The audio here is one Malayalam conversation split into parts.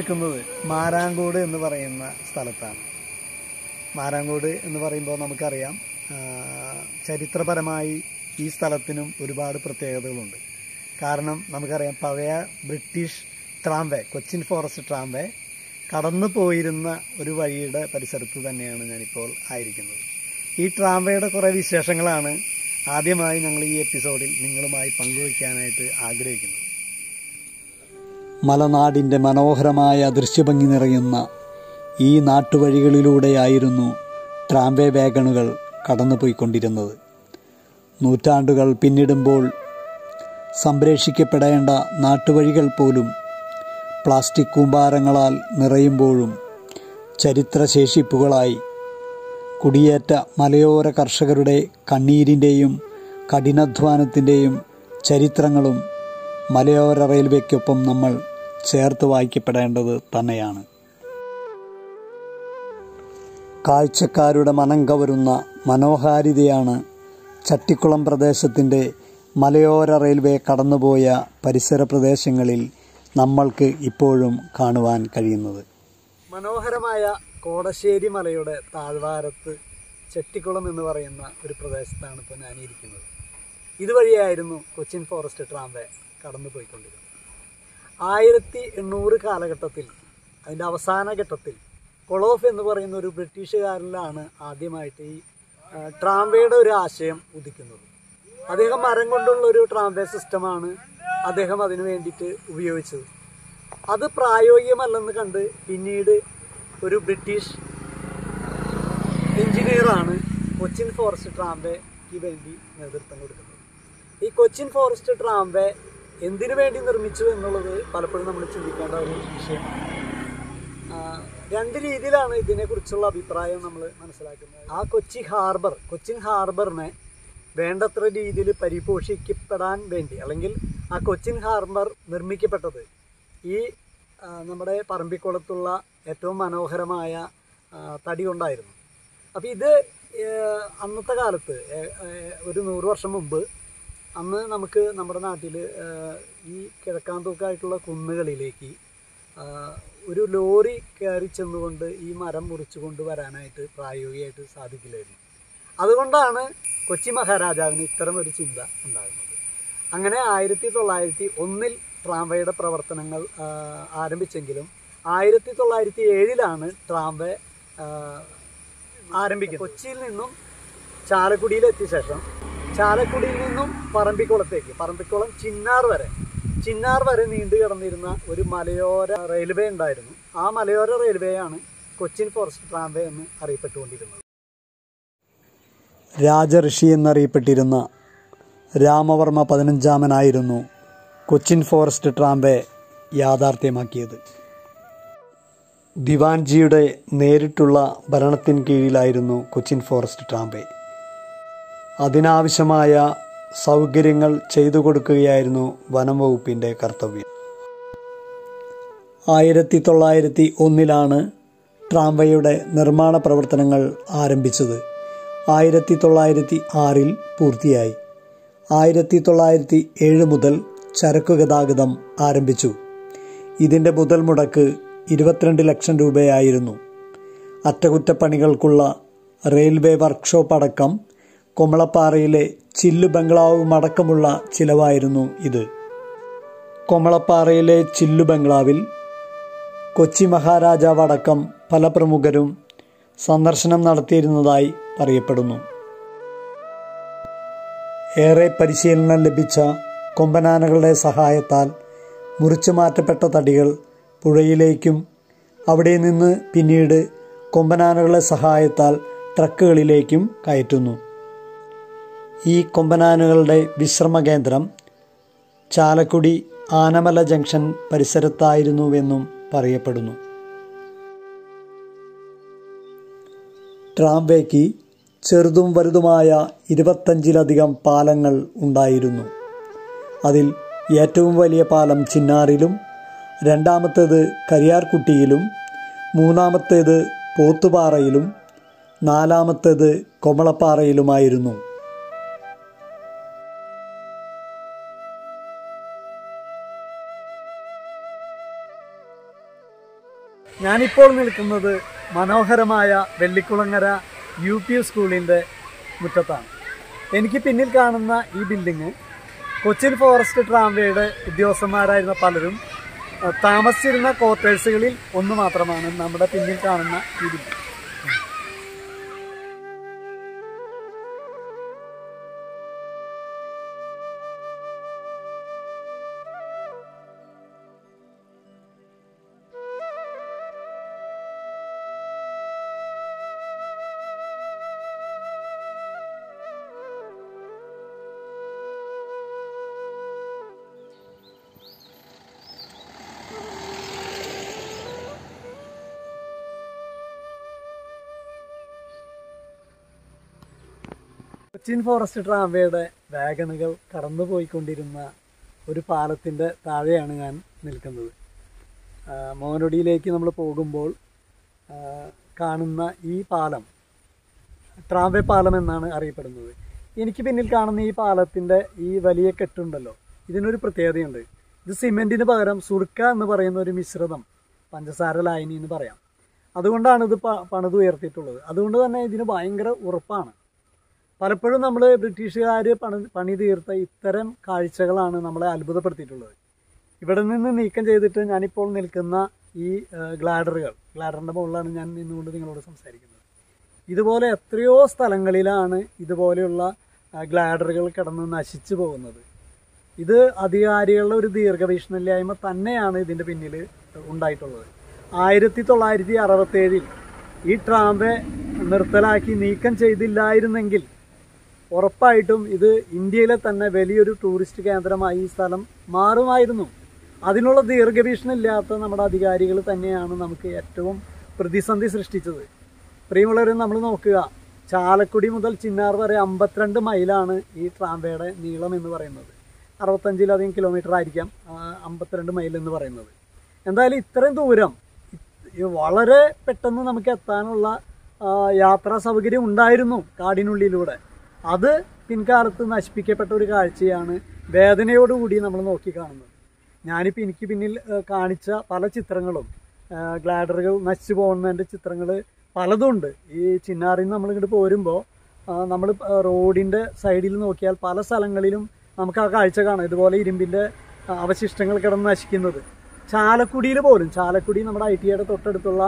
നിൽക്കുന്നത് മാരാങ്കോട് എന്ന് പറയുന്ന സ്ഥലത്താണ് മാരാങ്കോട് എന്ന് പറയുമ്പോൾ നമുക്കറിയാം ആ, ചരിത്രപരമായി ഈ സ്ഥലത്തിനും ഒരുപാട് പ്രത്യേകതകളുണ്ട് കാരണം നമുക്കറിയാം പഴയ British tramway Cochin forest tramway കടന്നു പോയിരുന്ന ഒരു വഴിയുടെ പരിസരത്ത് തന്നെയാണ് ഞാനിപ്പോൾ ആയിരിക്കുന്നത് ഈ ട്രാംവേയുടെ കുറേ വിശേഷങ്ങളാണ് ആദ്യമായി ഞങ്ങൾ ഈ എപ്പിസോഡിൽ നിങ്ങളുമായി പങ്കുവയ്ക്കാനായിട്ട് ആഗ്രഹിക്കുന്നത് മലനാടിൻ്റെ മനോഹരമായ ദൃശ്യഭംഗി നിറയുന്ന ഈ നാട്ടുവഴികളിലൂടെയായിരുന്നു ട്രാംവേ വാഗണുകൾ കടന്നുപോയിക്കൊണ്ടിരുന്നത് നൂറ്റാണ്ടുകൾ പിന്നിടുമ്പോൾ സംരക്ഷിക്കപ്പെടേണ്ട നാട്ടുവഴികൾ പോലും പ്ലാസ്റ്റിക് കൂമ്പാരങ്ങളാൽ നിറയുമ്പോഴും ചരിത്രശേഷിപ്പുകളായി കുടിയേറ്റ മലയോര കർഷകരുടെ കണ്ണീരിൻ്റെയും കഠിനാധ്വാനത്തിൻ്റെയും ചരിത്രങ്ങളും മലയോര റെയിൽവേക്കൊപ്പം നമ്മൾ ചേർത്ത് വായിക്കപ്പെടേണ്ടത് തന്നെയാണ് കാഴ്ചക്കാരുടെ മനം കവരുന്ന മനോഹാരിതയാണ് ചട്ടിക്കുളം പ്രദേശത്തിൻ്റെ മലയോര റെയിൽവേ കടന്നുപോയ പരിസര പ്രദേശങ്ങളിൽ നമ്മൾക്ക് ഇപ്പോഴും കാണുവാൻ കഴിയുന്നത് മനോഹരമായ കോടശ്ശേരി മലയുടെ താഴ്വാരത്ത് ചെട്ടിക്കുളം എന്ന് പറയുന്ന ഒരു പ്രദേശത്താണ് ഇപ്പോൾ ഞാനിരിക്കുന്നത് ഇതുവഴിയായിരുന്നു കൊച്ചിൻ ഫോറസ്റ്റ് ട്രാംവേ കടന്നു പോയിക്കൊണ്ടിരുന്നത് ആയിരത്തി എണ്ണൂറ് കാലഘട്ടത്തിൽ അതിൻ്റെ അവസാന ഘട്ടത്തിൽ കൊളോഫ് എന്ന് പറയുന്ന ഒരു ബ്രിട്ടീഷുകാരനിലാണ് ആദ്യമായിട്ട് ഈ ആ, ട്രാംവേയുടെ ഒരു ആശയം ഉദിക്കുന്നത് അദ്ദേഹം മരം കൊണ്ടുള്ള ഒരു ട്രാംവേ സിസ്റ്റമാണ് അദ്ദേഹം അതിനു വേണ്ടിയിട്ട് ഉപയോഗിച്ചത് അത് പ്രായോഗികമല്ലെന്ന് കണ്ട് പിന്നീട് ഒരു ബ്രിട്ടീഷ് എഞ്ചിനീയറാണ് കൊച്ചിൻ ഫോറസ്റ്റ് ട്രാംവേക്ക് വേണ്ടി നേതൃത്വം കൊടുക്കുന്നത് ഈ കൊച്ചിൻ ഫോറസ്റ്റ് ട്രാംവേ എന്തിനു വേണ്ടി നിർമ്മിച്ചു എന്നുള്ളത് പലപ്പോഴും നമ്മൾ ചിന്തിക്കേണ്ട ഒരു വിഷയമാണ് ആ, രണ്ട് രീതിയിലാണ് ഇതിനെക്കുറിച്ചുള്ള അഭിപ്രായം നമ്മൾ മനസ്സിലാക്കുന്നത് ആ കൊച്ചി ഹാർബർ കൊച്ചിൻ ഹാർബറിനെ വേണ്ടത്ര രീതിയിൽ പരിപോഷിക്കപ്പെടാൻ വേണ്ടി അല്ലെങ്കിൽ ആ കൊച്ചിൻ ഹാർബർ നിർമ്മിക്കപ്പെട്ടത് ഈ ആ, നമ്മുടെ പറമ്പിക്കുളത്തുള്ള ഏറ്റവും മനോഹരമായ ആ, തടി കൊണ്ടായിരുന്നു അപ്പോൾ ഇത് ഏഹ്, അന്നത്തെ കാലത്ത് ഏഹ്, ഏഹ്, ഒരു നൂറ് വർഷം മുമ്പ് അന്ന് നമുക്ക് നമ്മുടെ നാട്ടിൽ ഈ കിഴക്കാന്തൂക്കായിട്ടുള്ള കുന്നുകളിലേക്ക് ആ, ഒരു ലോറി കയറി ചെന്നുകൊണ്ട് ഈ മരം മുറിച്ചു കൊണ്ടുവരാനായിട്ട് പ്രായോഗികമായിട്ട് സാധിക്കില്ലായിരുന്നു അതുകൊണ്ടാണ് കൊച്ചി മഹാരാജാവിന് ഇത്തരം ഒരു ചിന്ത ഉണ്ടാകുന്നത് അങ്ങനെ ആയിരത്തി തൊള്ളായിരത്തി ഒന്നിൽ ട്രാംവേയുടെ പ്രവർത്തനങ്ങൾ ആ, ആരംഭിച്ചെങ്കിലും ആയിരത്തി തൊള്ളായിരത്തി ഏഴിലാണ് ട്രാംവേ ആ, ആരംഭിക്കുന്നത് കൊച്ചിയിൽ നിന്നും ചാലക്കുടിയിലെത്തിയ ശേഷം ചാലക്കുടിയിൽ നിന്നും പറമ്പിക്കുളത്തേക്ക് പറമ്പിക്കുളം ചിന്നാർ വരെ ചിന്നാർ വരെ നീണ്ടു കിടന്നിരുന്ന ഒരു മലയോര റെയിൽവേ ഉണ്ടായിരുന്നു ആ മലയോര റെയിൽവേയാണ് കൊച്ചിൻ ഫോറസ്റ്റ് ട്രാംവേ എന്ന് അറിയപ്പെട്ടുകൊണ്ടിരുന്നത് രാജഋഷി എന്നറിയപ്പെട്ടിരുന്ന രാമവർമ്മ പതിനഞ്ചാമനായിരുന്നു കൊച്ചിൻ ഫോറസ്റ്റ് ട്രാംവേ യാഥാർത്ഥ്യമാക്കിയത് ദിവാൻജിയുടെ നേരിട്ടുള്ള ഭരണത്തിന് കീഴിലായിരുന്നു കൊച്ചിൻ ഫോറസ്റ്റ് ട്രാംവേ അതിനാവശ്യമായ സൗകര്യങ്ങൾ ചെയ്തു കൊടുക്കുകയായിരുന്നു വനം വകുപ്പിൻ്റെ കർത്തവ്യം ആയിരത്തി തൊള്ളായിരത്തി ഒന്നിലാണ് ട്രാംവയുടെ നിർമ്മാണ പ്രവർത്തനങ്ങൾ ആരംഭിച്ചത് ആയിരത്തി തൊള്ളായിരത്തി ആറിൽ പൂർത്തിയായി ആയിരത്തി തൊള്ളായിരത്തി ഏഴ് മുതൽ ചരക്കു ഗതാഗതം ആരംഭിച്ചു ഇതിൻ്റെ മുതൽ മുടക്ക് ഇരുപത്തിരണ്ട് ലക്ഷം രൂപയായിരുന്നു അറ്റകുറ്റപ്പണികൾക്കുള്ള റെയിൽവേ വർക്ക്ഷോപ്പ് അടക്കം കൊമളപ്പാറയിലെ ചില്ലു ബംഗ്ലാവും അടക്കമുള്ള ചിലവായിരുന്നു ഇത് കൊമളപ്പാറയിലെ ചില്ലു ബംഗ്ലാവിൽ കൊച്ചി മഹാരാജാവ് അടക്കം പല പ്രമുഖരും സന്ദർശനം നടത്തിയിരുന്നതായി പറയപ്പെടുന്നു ഏറെ പരിശീലനം ലഭിച്ച കൊമ്പനാനകളുടെ സഹായത്താൽ മുറിച്ചു മാറ്റപ്പെട്ട തടികൾ പുഴയിലേക്കും അവിടെ നിന്ന് പിന്നീട് കൊമ്പനാനകളുടെ സഹായത്താൽ ട്രക്കുകളിലേക്കും കയറ്റുന്നു ഈ കൊമ്പനാനകളുടെ വിശ്രമ കേന്ദ്രം ചാലക്കുടി ആനമല ജംഗ്ഷൻ പരിസരത്തായിരുന്നുവെന്നും പറയപ്പെടുന്നു ട്രാംവേക്ക് ചെറുതും വലുതുമായ ഇരുപത്തഞ്ചിലധികം പാലങ്ങൾ ഉണ്ടായിരുന്നു അതിൽ ഏറ്റവും വലിയ പാലം ചിന്നാറിലും രണ്ടാമത്തേത് കരിയാർകുട്ടിയിലും മൂന്നാമത്തേത് പോത്തുപാറയിലും നാലാമത്തേത് കൊമളപ്പാറയിലുമായിരുന്നു ഞാനിപ്പോൾ നിൽക്കുന്നത് മനോഹരമായ വെള്ളിക്കുളങ്ങര യു പി സ്കൂളിൻ്റെ മുറ്റത്താണ് എനിക്ക് പിന്നിൽ കാണുന്ന ഈ ബിൽഡിങ് കൊച്ചിൻ ഫോറസ്റ്റ് ട്രാംവേയുടെ ഉദ്യോഗസ്ഥന്മാരായിരുന്ന പലരും അഹ്, താമസിച്ചിരുന്ന ക്വാർട്ടേഴ്സുകളിൽ ഒന്ന് മാത്രമാണ് നമ്മുടെ പിന്നിൽ കാണുന്ന ഈ ബിൽഡിംഗ് കൊച്ചിൻ ഫോറസ്റ്റ് ട്രാംവേയുടെ വാഗണുകൾ കടന്നുപോയിക്കൊണ്ടിരുന്ന ഒരു പാലത്തിൻ്റെ താഴെയാണ് ഞാൻ നിൽക്കുന്നത് ആ, മോനൊടിയിലേക്ക് നമ്മൾ പോകുമ്പോൾ ആ, കാണുന്ന ഈ പാലം ട്രാംവേ പാലം എന്നാണ് അറിയപ്പെടുന്നത് എനിക്ക് പിന്നിൽ കാണുന്ന ഈ പാലത്തിൻ്റെ ഈ വലിയ കെട്ടുണ്ടല്ലോ ഇതിനൊരു പ്രത്യേകതയുണ്ട് ഇത് സിമെൻറ്റിന് പകരം സുർക്ക എന്ന് പറയുന്ന ഒരു മിശ്രിതം പഞ്ചസാര ലായനി എന്ന് പറയാം അതുകൊണ്ടാണ് ഇത് പ പണിത് ഉയർത്തിയിട്ടുള്ളത് അതുകൊണ്ട് തന്നെ ഇതിന് ഭയങ്കര ഉറപ്പാണ് പലപ്പോഴും നമ്മൾ ബ്രിട്ടീഷുകാർ പണി പണി തീർത്ത ഇത്തരം കാഴ്ചകളാണ് നമ്മളെ അത്ഭുതപ്പെടുത്തിയിട്ടുള്ളത് ഇവിടെ നിന്ന് നീക്കം ചെയ്തിട്ട് ഞാനിപ്പോൾ നിൽക്കുന്ന ഈ ഗ്ലാഡറുകൾ ഗ്ലാഡറിൻ്റെ മുകളിലാണ് ഞാൻ നിന്നുകൊണ്ട് നിങ്ങളോട് സംസാരിക്കുന്നത് ഇതുപോലെ എത്രയോ സ്ഥലങ്ങളിലാണ് ഇതുപോലെയുള്ള ആ, ഗ്ലാഡറുകൾ കിടന്ന് നശിച്ചു പോകുന്നത് ഇത് അധികാരികളുടെ ഒരു ദീർഘവീക്ഷണമില്ലായ്മ തന്നെയാണ് ഇതിൻ്റെ പിന്നിൽ ഉണ്ടായിട്ടുള്ളത് ആയിരത്തി തൊള്ളായിരത്തി അറുപത്തേഴിൽ ഈ ട്രാമ്പെ നിർത്തലാക്കി നീക്കം ചെയ്തില്ലായിരുന്നെങ്കിൽ ഉറപ്പായിട്ടും ഇത് ഇന്ത്യയിലെ തന്നെ വലിയൊരു ടൂറിസ്റ്റ് കേന്ദ്രമായി ഈ സ്ഥലം മാറുമായിരുന്നു അതിനുള്ള ദീർഘവീക്ഷണം ഇല്ലാത്ത നമ്മുടെ അധികാരികൾ തന്നെയാണ് നമുക്ക് ഏറ്റവും പ്രതിസന്ധി സൃഷ്ടിച്ചത് പ്രിയമുള്ളവരെ നമ്മൾ നോക്കുക ചാലക്കുടി മുതൽ ചിന്നാർ വരെ അമ്പത്തിരണ്ട് മൈലാണ് ഈ ട്രാംവേയുടെ നീളം എന്ന് പറയുന്നത് അറുപത്തഞ്ചിലധികം കിലോമീറ്റർ ആയിരിക്കാം ആ, അമ്പത്തിരണ്ട് മൈൽ എന്ന് പറയുന്നത് എന്തായാലും ഇത്രയും ദൂരം ഈ വളരെ പെട്ടെന്ന് നമുക്ക് എത്താനുള്ള ആ, യാത്രാ സൗകര്യം ഉണ്ടായിരുന്നു കാടിനുള്ളിലൂടെ അത് പിൻകാലത്ത് നശിപ്പിക്കപ്പെട്ട ഒരു കാഴ്ചയാണ് വേദനയോടുകൂടി നമ്മൾ നോക്കിക്കാണുന്നത് ഞാനിപ്പോൾ എനിക്ക് പിന്നിൽ ആ, കാണിച്ച പല ചിത്രങ്ങളും ആ, ഗ്ലാഡറുകൾ നശിച്ചു പോകുന്നതിൻ്റെ ചിത്രങ്ങൾ പലതുണ്ട് ഈ ചിന്നാറിൽ നിന്ന് നമ്മളിങ്ങോട്ട് പോരുമ്പോൾ നമ്മൾ റോഡിൻ്റെ സൈഡിൽ നോക്കിയാൽ പല സ്ഥലങ്ങളിലും നമുക്ക് ആ കാഴ്ച കാണാം ഇതുപോലെ ഇരുമ്പിൻ്റെ ആ, അവശിഷ്ടങ്ങൾ കിടന്ന് നശിക്കുന്നത് ചാലക്കുടിയിൽ പോലും ചാലക്കുടി നമ്മുടെ ഐ ടി ഐയുടെ തൊട്ടടുത്തുള്ള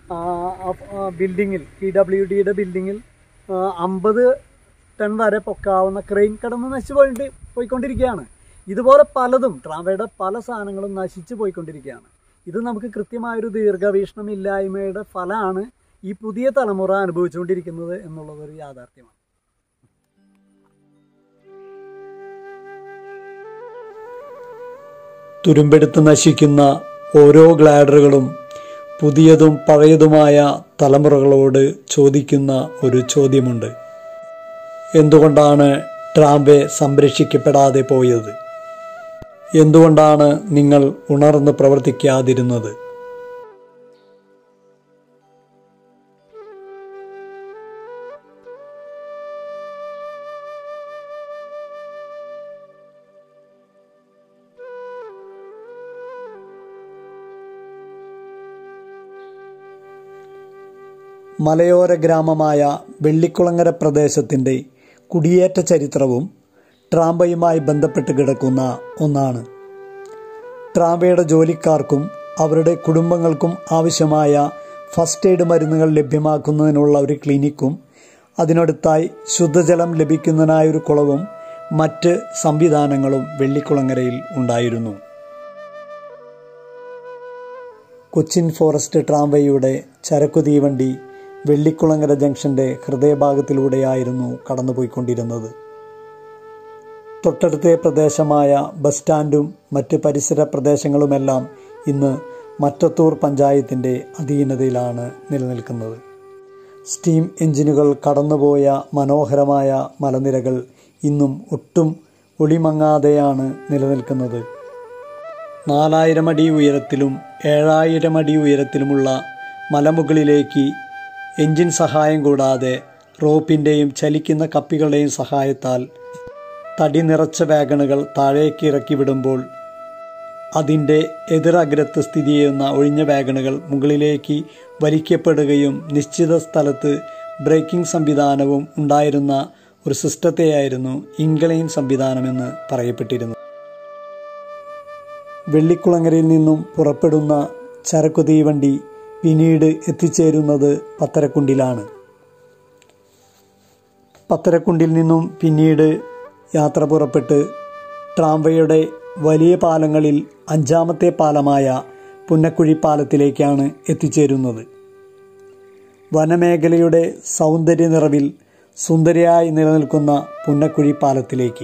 ബിൽഡിങ്ങിൽ പി ഡബ്ല്യു ഡിയുടെ ബിൽഡിങ്ങിൽ അമ്പത് ടൺ വരെ പൊക്കാവുന്ന ക്രെയിൻ കിടന്ന് നശിച്ചു പോയിട്ട് പോയിക്കൊണ്ടിരിക്കുകയാണ് ഇതുപോലെ പലതും ട്രാവയുടെ പല സാധനങ്ങളും നശിച്ചു പോയിക്കൊണ്ടിരിക്കുകയാണ് ഇത് നമുക്ക് കൃത്യമായൊരു ദീർഘവീക്ഷണം ഇല്ലായ്മയുടെ ഫലമാണ് ഈ പുതിയ തലമുറ അനുഭവിച്ചുകൊണ്ടിരിക്കുന്നത് എന്നുള്ളത് ഒരു യാഥാർത്ഥ്യമാണ് തുരുമ്പെടുത്ത് നശിക്കുന്ന ഓരോ ഗ്ലാഡറുകളും പുതിയതും പഴയതുമായ തലമുറകളോട് ചോദിക്കുന്ന ഒരു ചോദ്യമുണ്ട് എന്തുകൊണ്ടാണ് ട്രാംബെ സംരക്ഷിക്കപ്പെടാതെ പോയത് എന്തുകൊണ്ടാണ് നിങ്ങൾ ഉണർന്ന് പ്രവർത്തിക്കാതിരുന്നത് മലയോര ഗ്രാമമായ വെള്ളിക്കുളങ്ങര പ്രദേശത്തിൻ്റെ കുടിയേറ്റ ചരിത്രവും ട്രാംബയുമായി ബന്ധപ്പെട്ട് കിടക്കുന്ന ഒന്നാണ് ട്രാംബയുടെ ജോലിക്കാർക്കും അവരുടെ കുടുംബങ്ങൾക്കും ആവശ്യമായ ഫസ്റ്റ് എയ്ഡ് മരുന്നുകൾ ലഭ്യമാക്കുന്നതിനുള്ള ഒരു ക്ലിനിക്കും അതിനടുത്തായി ശുദ്ധജലം ലഭിക്കുന്നതിനായ ഒരു കുളവും മറ്റ് സംവിധാനങ്ങളും വെള്ളിക്കുളങ്ങരയിൽ ഉണ്ടായിരുന്നു കൊച്ചിൻ ഫോറസ്റ്റ് ട്രാംവേയുടെ ചരക്കു തീവണ്ടി വെള്ളിക്കുളങ്ങര ജംഗ്ഷന്റെ ഹൃദയഭാഗത്തിലൂടെയായിരുന്നു കടന്നുപോയിക്കൊണ്ടിരുന്നത് തൊട്ടടുത്ത പ്രദേശമായ ബസ് സ്റ്റാൻഡും മറ്റ് പരിസര പ്രദേശങ്ങളുമെല്ലാം ഇന്ന് മറ്റത്തൂർ പഞ്ചായത്തിൻ്റെ അധീനതയിലാണ് നിലനിൽക്കുന്നത് സ്റ്റീം എഞ്ചിനുകൾ കടന്നുപോയ മനോഹരമായ മലനിരകൾ ഇന്നും ഒട്ടും ഒളിമങ്ങാതെയാണ് നിലനിൽക്കുന്നത് നാലായിരം അടി ഉയരത്തിലും ഏഴായിരം അടി ഉയരത്തിലുമുള്ള മലമുകളിലേക്ക് എഞ്ചിൻ സഹായം കൂടാതെ റോപ്പിൻ്റെയും ചലിക്കുന്ന കപ്പികളുടെയും സഹായത്താൽ തടി നിറച്ച വാഗണുകൾ താഴേക്ക് ഇറക്കി വിടുമ്പോൾ അതിൻ്റെ എതിരഗ്രത്ത് സ്ഥിതി ചെയ്യുന്ന ഒഴിഞ്ഞ വാഗണുകൾ മുകളിലേക്ക് വലിക്കപ്പെടുകയും നിശ്ചിത സ്ഥലത്ത് ബ്രേക്കിംഗ് സംവിധാനവും ഉണ്ടായിരുന്ന ഒരു സിസ്റ്റത്തെയായിരുന്നു ഇംഗ്ലൈൻ സംവിധാനമെന്ന് പറയപ്പെട്ടിരുന്നു വെള്ളിക്കുളങ്ങരയിൽ നിന്നും പുറപ്പെടുന്ന ചരക്കു തീവണ്ടി പിന്നീട് എത്തിച്ചേരുന്നത് പത്തരക്കുണ്ടിലാണ് പത്തരക്കുണ്ടിൽ നിന്നും പിന്നീട് യാത്ര പുറപ്പെട്ട് ട്രാംവയുടെ വലിയ പാലങ്ങളിൽ അഞ്ചാമത്തെ പാലമായ പുന്നക്കുഴി പാലത്തിലേക്കാണ് എത്തിച്ചേരുന്നത് വനമേഖലയുടെ സൗന്ദര്യ നിറവിൽ സുന്ദരിയായി നിലനിൽക്കുന്ന പുന്നക്കുഴി പാലത്തിലേക്ക്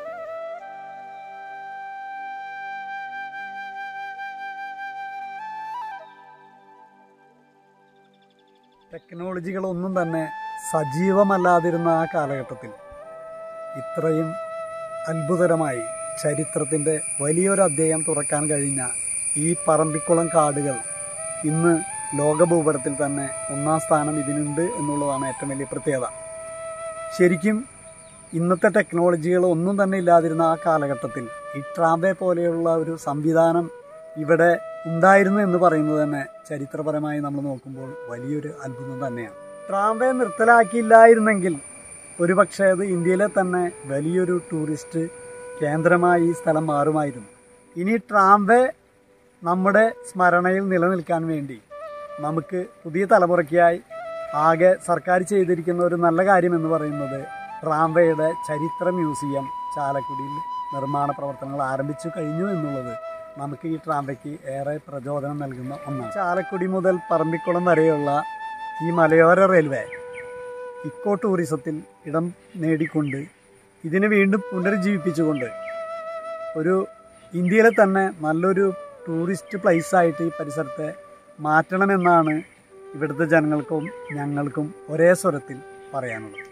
ടെക്നോളജികളൊന്നും തന്നെ സജീവമല്ലാതിരുന്ന ആ കാലഘട്ടത്തിൽ ഇത്രയും അത്ഭുതകരമായി ചരിത്രത്തിൻ്റെ വലിയൊരു അധ്യായം തുറക്കാൻ കഴിഞ്ഞ ഈ പറമ്പിക്കുളം കാടുകൾ ഇന്ന് ലോകഭൂപടത്തിൽ തന്നെ ഒന്നാം സ്ഥാനം ഇതിനുണ്ട് എന്നുള്ളതാണ് ഏറ്റവും വലിയ പ്രത്യേകത ശരിക്കും ഇന്നത്തെ ടെക്നോളജികൾ ഒന്നും തന്നെ ഇല്ലാതിരുന്ന ആ കാലഘട്ടത്തിൽ ഈ ട്രാംബെ പോലെയുള്ള ഒരു സംവിധാനം ഇവിടെ ഉണ്ടായിരുന്നു എന്ന് പറയുന്നത് തന്നെ ചരിത്രപരമായി നമ്മൾ നോക്കുമ്പോൾ വലിയൊരു അത്ഭുതം തന്നെയാണ് ട്രാംബെ നിർത്തലാക്കിയില്ലായിരുന്നെങ്കിൽ ഒരുപക്ഷെ അത് ഇന്ത്യയിലെ തന്നെ വലിയൊരു ടൂറിസ്റ്റ് കേന്ദ്രമായി ഈ സ്ഥലം മാറുമായിരുന്നു ഇനി ട്രാംബെ നമ്മുടെ സ്മരണയിൽ നിലനിൽക്കാൻ വേണ്ടി നമുക്ക് പുതിയ തലമുറയ്ക്കായി ആകെ സർക്കാർ ചെയ്തിരിക്കുന്ന ഒരു നല്ല കാര്യം എന്ന് പറയുന്നത് ട്രാംബയുടെ ചരിത്ര മ്യൂസിയം ചാലക്കുടിയിൽ നിർമ്മാണ പ്രവർത്തനങ്ങൾ ആരംഭിച്ചു കഴിഞ്ഞു എന്നുള്ളത് നമുക്ക് ഈ ട്രാംബയ്ക്ക് ഏറെ പ്രചോദനം നൽകുന്ന ഒന്നാണ് ചാലക്കുടി മുതൽ പറമ്പിക്കുളം വരെയുള്ള ഈ മലയോര റെയിൽവേ ഇക്കോ ടൂറിസത്തിൽ ഇടം നേടിക്കൊണ്ട് ഇതിനെ വീണ്ടും പുനരുജ്ജീവിപ്പിച്ചുകൊണ്ട് ഒരു ഇന്ത്യയിലെ തന്നെ നല്ലൊരു ടൂറിസ്റ്റ് പ്ലേസ് ആയിട്ട് ഈ പരിസരത്തെ മാറ്റണമെന്നാണ് ഇവിടുത്തെ ജനങ്ങൾക്കും ഞങ്ങൾക്കും ഒരേ സ്വരത്തിൽ പറയാനുള്ളത്